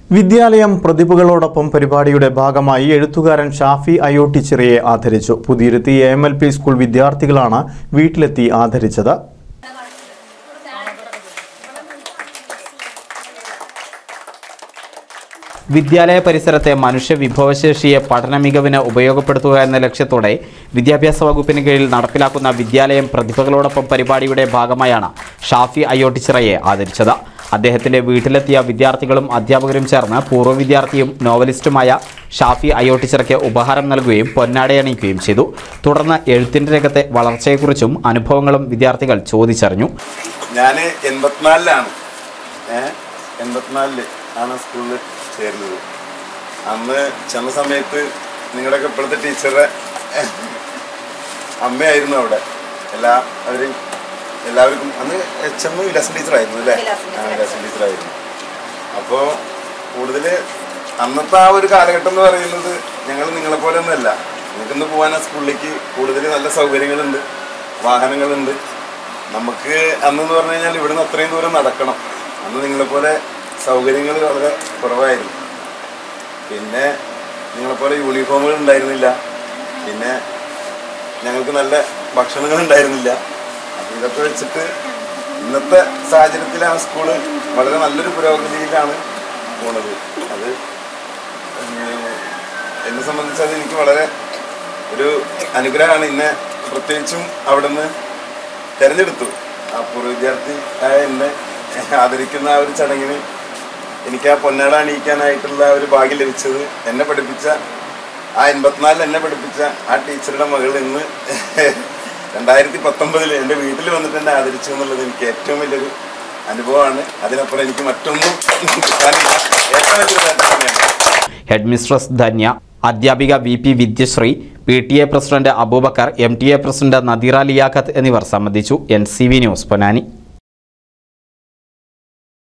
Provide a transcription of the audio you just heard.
വിദ്യാലയം പ്രതിഭകളോടൊപ്പം പരിപാടിയുടെ ഭാഗമായി എഴുത്തുകാരൻ ഷാഫി അയോട്ടിച്ചിറയെ ആദരിച്ചു Puthiyiruthi A M L P school വിദ്യാർത്ഥികളാണ് വീട്ടിലെത്തി ആദരിച്ചത് വിദ്യാലയ പരിസരത്തെ മനുഷ്യ വിഭവശേഷിയെ പഠന മികവിന് ഉപയോഗപ്പെടുത്തുക എന്ന ലക്ഷ്യത്തോടെ വിദ്യാഭ്യാസ വകുപ്പിന് കീഴിൽ നടപ്പിലാക്കുന്ന വിദ്യാലയം പ്രതിഭകളോടൊപ്പം പരിപാടിയുടെ ഭാഗമായാണ് ഷാഫി അയ്യോട്ടിച്ചിറയെ ആദരിച്ചത് അദ്ദേഹത്തിന്റെ വീട്ടിലെത്തിയ വിദ്യാർത്ഥികളും അധ്യാപകരും ചേർന്ന് പൂർവ്വ വിദ്യാർത്ഥിയും നോവലിസ്റ്റുമായ ഷാഫി അയ്യോട്ടിച്ചിറയ്ക്ക് ഉപഹാരം നൽകുകയും പൊന്നാടയണിയിക്കുകയും ചെയ്തു തുടർന്ന് എഴുത്തിന്റെ രംഗത്തെ വളർച്ചയെക്കുറിച്ചും അനുഭവങ്ങളും വിദ്യാർത്ഥികൾ ചോദിച്ചറിഞ്ഞു ഞാൻ എൺപത്തിനാലിലാണ് ഏ എൺപത്തിനാലില് ആണ് സ്കൂളിൽ ചേരുന്നത് അന്ന് ചെന്ന സമയത്ത് നിങ്ങളുടെയൊക്കെ ഇപ്പോഴത്തെ ടീച്ചറുടെ അമ്മയായിരുന്നു അവിടെ എല്ലാ അവരും എല്ലാവർക്കും അന്ന് എച്ച് എം ലെസൺ ടീച്ചറായിരുന്നു അല്ലേ ആ ലെസൺ ടീച്ചറായിരുന്നു അപ്പോൾ കൂടുതൽ അന്നത്തെ ആ ഒരു കാലഘട്ടം എന്ന് പറയുന്നത് ഞങ്ങൾ നിങ്ങളെ പോലെ ഒന്നുമല്ല നിങ്ങൾക്കിന്ന് പോകാൻ ആ സ്കൂളിലേക്ക് കൂടുതൽ നല്ല സൗകര്യങ്ങളുണ്ട് വാഹനങ്ങളുണ്ട് നമുക്ക് അന്നെന്ന് പറഞ്ഞു കഴിഞ്ഞാൽ ഇവിടുന്ന് അത്രയും ദൂരം നടക്കണം അന്ന് നിങ്ങളെപ്പോലെ സൗകര്യങ്ങൾ വളരെ കുറവായിരുന്നു പിന്നെ നിങ്ങളെപ്പോലെ യൂണിഫോമുകൾ ഉണ്ടായിരുന്നില്ല പിന്നെ ഞങ്ങൾക്ക് നല്ല ഭക്ഷണങ്ങൾ ഉണ്ടായിരുന്നില്ല അപ്പം ഇതൊക്കെ വെച്ചിട്ട് ഇന്നത്തെ സാഹചര്യത്തിൽ ആ സ്കൂള് വളരെ നല്ലൊരു പുരോഗതിയിലാണ് പോണത് അത് ഏഹ്, എന്നെ സംബന്ധിച്ച് അത് എനിക്ക് വളരെ ഒരു അനുഗ്രഹമാണ് ഇന്നെ പ്രത്യേകിച്ചും അവിടുന്ന് തിരഞ്ഞെടുത്തു ആ പൂർവ്വ വിദ്യാർത്ഥി ആയ എന്നെ ആദരിക്കുന്ന ആ ഒരു ചടങ്ങിന് എനിക്ക് ആ പൊന്നാട അണിയിക്കാനായിട്ടുള്ള ഒരു ഭാഗ്യം ലഭിച്ചത് എന്നെ പഠിപ്പിച്ച ആ എൺപത്തിനാലിൽ എന്നെ പഠിപ്പിച്ച ആ ടീച്ചറുടെ മകൾ ഇന്ന് രണ്ടായിരത്തി പത്തൊമ്പതിൽ എൻ്റെ വീട്ടിൽ വന്നിട്ട് എന്നെ ആദരിച്ചു എന്നുള്ളത് എനിക്ക് ഏറ്റവും വലിയൊരു അനുഭവമാണ് അതിനപ്പുറം എനിക്ക് മറ്റൊന്നും കിട്ടാനില്ല ഏറ്റവും വലിയൊരു നേട്ടം തന്നെയാണ് ഹെഡ് മിസ്ട്രസ് ധന്യ അധ്യാപിക V P Vidyashree P T A president Aboobacker M T A president Nadeera Liyaqat എന്നിവർ സംബന്ധിച്ചു N C V news Ponnani